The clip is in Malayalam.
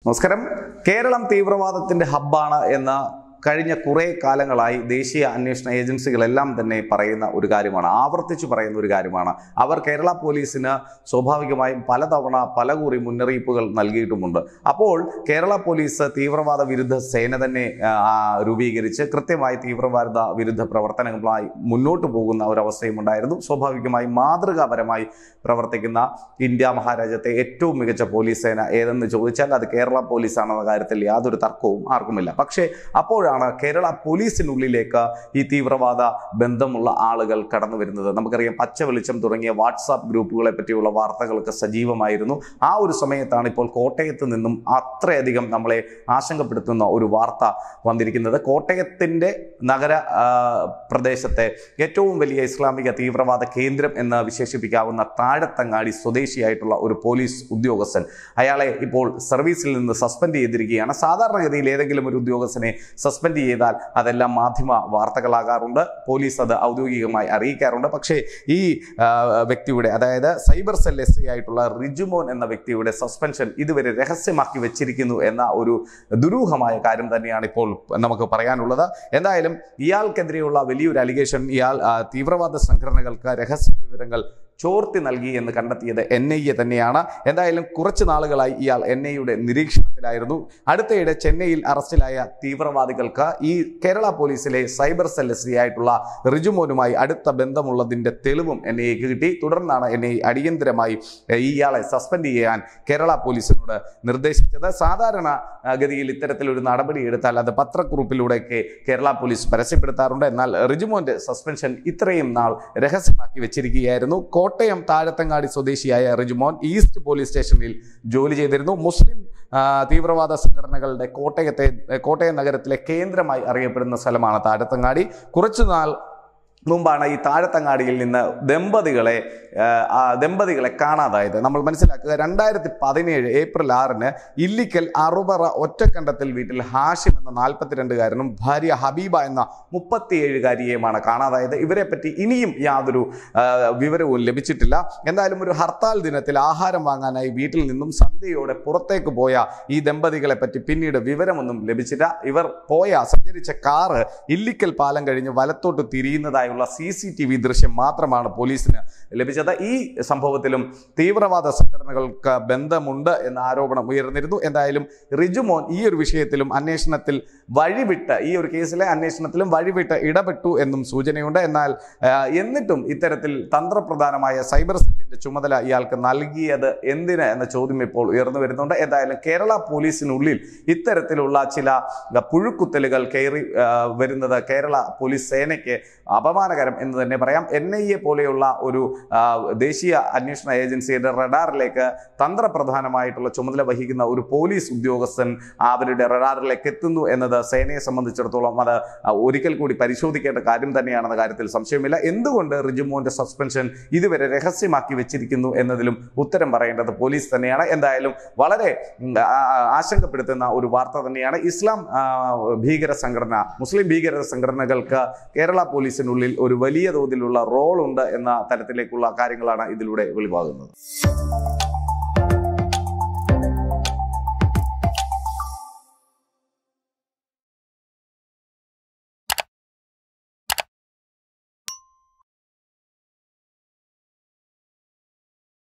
നമസ്കാരം കേരളം തീവ്രവാദത്തിന്റെ ഹബ്ബാണ് എന്ന കഴിഞ്ഞ കുറേ കാലങ്ങളായി ദേശീയ അന്വേഷണ ഏജൻസികളെല്ലാം തന്നെ പറയുന്ന ഒരു കാര്യമാണ് ആവർത്തിച്ച് പറയുന്ന ഒരു കാര്യമാണ് അവർ കേരള പോലീസിന് സ്വാഭാവികമായും പലതവണ പല കുറി മുന്നറിയിപ്പുകൾ നൽകിയിട്ടുമുണ്ട് അപ്പോൾ കേരള പോലീസ് തീവ്രവാദ വിരുദ്ധ സേന തന്നെ ആ, രൂപീകരിച്ച് കൃത്യമായി തീവ്രവാദ വിരുദ്ധ പ്രവർത്തനങ്ങളുമായി മുന്നോട്ട് പോകുന്ന ഒരവസ്ഥയും ഉണ്ടായിരുന്നു സ്വാഭാവികമായും മാതൃകാപരമായി പ്രവർത്തിക്കുന്ന ഇന്ത്യ മഹാരാജ്യത്തെ ഏറ്റവും മികച്ച പോലീസ് സേന ഏതെന്ന് ചോദിച്ചാൽ അത് കേരള പോലീസാണെന്ന കാര്യത്തിൽ യാതൊരു തർക്കവും ആർക്കുമില്ല പക്ഷേ അപ്പോഴാണ് കേരള പോലീസിനുള്ളിലേക്ക് ഈ തീവ്രവാദ ബന്ധമുള്ള ആളുകൾ കടന്നു വരുന്നത് നമുക്കറിയാം പച്ച വെളിച്ചം തുടങ്ങിയ വാട്സാപ്പ് ഗ്രൂപ്പുകളെ പറ്റിയുള്ള വാർത്തകളൊക്കെ സജീവമായിരുന്നു ആ ഒരു സമയത്താണ് ഇപ്പോൾ കോട്ടയത്ത് നിന്നും അത്രയധികം നമ്മളെ ആശങ്കപ്പെടുത്തുന്ന ഒരു വാർത്ത വന്നിരിക്കുന്നത് കോട്ടയത്തിൻ്റെ നഗര ആ, പ്രദേശത്തെ ഏറ്റവും വലിയ ഇസ്ലാമിക തീവ്രവാദ കേന്ദ്രം എന്ന് വിശേഷിപ്പിക്കാവുന്ന താഴത്തങ്ങാടി സ്വദേശിയായിട്ടുള്ള ഒരു പോലീസ് ഉദ്യോഗസ്ഥൻ അയാളെ ഇപ്പോൾ സർവീസിൽ നിന്ന് സസ്പെൻഡ് ചെയ്തിരിക്കുകയാണ് സാധാരണഗതിയിൽ ഏതെങ്കിലും ഒരു ഉദ്യോഗസ്ഥനെ സസ്പെൻഡ് ചെയ്താൽ അതെല്ലാം മാധ്യമ വാർത്തകളാകാറുണ്ട് പോലീസ് അത് ഔദ്യോഗികമായി അറിയിക്കാറുണ്ട് പക്ഷേ ഈ ആ, വ്യക്തിയുടെ അതായത് സൈബർ സെൽ എസ് ആയിട്ടുള്ള റിജുമോൻ എന്ന വ്യക്തിയുടെ സസ്പെൻഷൻ ഇതുവരെ രഹസ്യമാക്കി വെച്ചിരിക്കുന്നു എന്ന ഒരു ദുരൂഹമായ കാര്യം തന്നെയാണ് ഇപ്പോൾ നമുക്ക് പറയാനുള്ളത് എന്തായാലും ഇയാൾക്കെതിരെയുള്ള വലിയൊരു അലിഗേഷൻ ഇയാൾ ആ, തീവ്രവാദ സംഘടനകൾക്ക് രഹസ്യ വിവരങ്ങൾ ചോർത്തി നൽകി എന്ന് കണ്ടെത്തിയത് എൻ ഐ എ തന്നെയാണ് എന്തായാലും കുറച്ച് നാളുകളായി ഇയാൾ എൻ ഐയുടെ നിരീക്ഷണത്തിലായിരുന്നു അടുത്തയിടെ ചെന്നൈയിൽ അറസ്റ്റിലായ തീവ്രവാദികൾക്ക് ഈ കേരള പോലീസിലെ സൈബർ സെൽ എസ് ആയിട്ടുള്ള റിജുമോനുമായി അടുത്ത ബന്ധമുള്ളതിന്റെ തെളിവും എൻ ഐക്ക് കിട്ടി തുടർന്നാണ് എൻ ഐ അടിയന്തരമായി ഏഹ്, ഇയാളെ സസ്പെൻഡ് ചെയ്യാൻ കേരള പോലീസിനോട് നിർദ്ദേശിച്ചത് സാധാരണ ആ, ഗതിയിൽ ഇത്തരത്തിലൊരു നടപടി എടുത്താൽ അത് പത്രക്കുറിപ്പിലൂടെയൊക്കെ കേരള പോലീസ് പരസ്യപ്പെടുത്താറുണ്ട് എന്നാൽ റിജുമോന്റെ സസ്പെൻഷൻ ഇത്രയും നാൾ രഹസ്യമാക്കി വെച്ചിരിക്കുകയായിരുന്നു കോട്ടയം താഴത്തങ്ങാടി സ്വദേശിയായ റിജുമോൻ ഈസ്റ്റ് പോലീസ് സ്റ്റേഷനിൽ ജോലി ചെയ്തിരുന്നു മുസ്ലിം ആ, തീവ്രവാദ സംഘടനകളുടെ കോട്ടയത്തെ കോട്ടയം നഗരത്തിലെ കേന്ദ്രമായി അറിയപ്പെടുന്ന സ്ഥലമാണ് താഴത്തങ്ങാടി കുറച്ചുനാൾ മുമ്പാണ് ഈ താഴത്തങ്ങാടിയിൽ നിന്ന് ദമ്പതികളെ ആ, ആ ദമ്പതികളെ കാണാതായത് നമ്മൾ മനസ്സിലാക്കുക രണ്ടായിരത്തി പതിനേഴ് ഏപ്രിൽ ആറിന് ഇല്ലിക്കൽ അറുപറ ഒറ്റക്കണ്ടത്തിൽ വീട്ടിൽ ഹാഷിം എന്ന നാൽപ്പത്തിരണ്ടുകാരനും ഭാര്യ ഹബീബ എന്ന മുപ്പത്തിയേഴുകാരിയെയുമാണ് കാണാതായത് ഇവരെ പറ്റി ഇനിയും യാതൊരു ആ, വിവരവും ലഭിച്ചിട്ടില്ല എന്തായാലും ഒരു ഹർത്താൽ ദിനത്തിൽ ആഹാരം വാങ്ങാനായി വീട്ടിൽ നിന്നും സന്ധ്യയോടെ പുറത്തേക്ക് പോയ ഈ ദമ്പതികളെ പറ്റി പിന്നീട് വിവരമൊന്നും ലഭിച്ചില്ല ഇവർ പോയ സഞ്ചരിച്ച കാറ് ഇല്ലിക്കൽ പാലം കഴിഞ്ഞ് വലത്തോട്ട് തിരിയുന്നതായുള്ള സി സി ടി വി ദൃശ്യം മാത്രമാണ് പോലീസിന് ലഭിച്ചത് ഈ സംഭവത്തിലും തീവ്രവാദ സംഘടനകൾക്ക് ബന്ധമുണ്ട് എന്ന ആരോപണം ഉയർന്നിരുന്നു എന്തായാലും റിജുമോൻ ഈ ഒരു വിഷയത്തിലും അന്വേഷണത്തിൽ വഴിവിട്ട് ഈ ഒരു കേസിലെ അന്വേഷണത്തിലും വഴിവിട്ട് ഇടപെട്ടു എന്നും സൂചനയുണ്ട് എന്നാൽ ആ, എന്നിട്ടും ഇത്തരത്തിൽ തന്ത്രപ്രധാനമായ സൈബർ സെല്ലിന്റെ ചുമതല ഇയാൾക്ക് നൽകിയത് എന്തിന് എന്ന ചോദ്യം ഇപ്പോൾ ഉയർന്നു വരുന്നുണ്ട് എന്തായാലും കേരള പോലീസിനുള്ളിൽ ഇത്തരത്തിലുള്ള ചില പുഴുക്കുത്തലുകൾ കയറി ആ, വരുന്നത് കേരള പോലീസ് സേനയ്ക്ക് അപമാനകരം എന്ന് തന്നെ പറയാം എൻ ഐ എ പോലെയുള്ള ഒരു ആ, ദേശീയ അന്വേഷണ ഏജൻസിയുടെ റഡാറിലേക്ക് തന്ത്രപ്രധാനമായിട്ടുള്ള ചുമതല വഹിക്കുന്ന ഒരു പോലീസ് ഉദ്യോഗസ്ഥൻ അവരുടെ റഡാറിലേക്ക് എത്തുന്നു എന്നത് സേനയെ സംബന്ധിച്ചിടത്തോളം അത് ആ, ഒരിക്കൽ കൂടി പരിശോധിക്കേണ്ട കാര്യം തന്നെയാണെന്ന കാര്യത്തിൽ സംശയമില്ല എന്തുകൊണ്ട് റിജുമോന്റെ സസ്പെൻഷൻ ഇതുവരെ രഹസ്യമാക്കി വെച്ചിരിക്കുന്നു എന്നതിലും ഉത്തരം പറയേണ്ടത് പോലീസ് തന്നെയാണ് എന്തായാലും വളരെ ഉം, ആ, ആശങ്കപ്പെടുത്തുന്ന ഒരു വാർത്ത തന്നെയാണ് ഇസ്ലാം ആ, ഭീകര സംഘടന മുസ്ലിം ഭീകര സംഘടനകൾക്ക് കേരള പോലീസിനുള്ളിൽ ഒരു വലിയ തോതിലുള്ള റോൾ ഉണ്ട് എന്ന തരത്തിലേക്കുള്ള കാര്യങ്ങളാണ് ഇതിലൂടെ വെളിവാകുന്നത്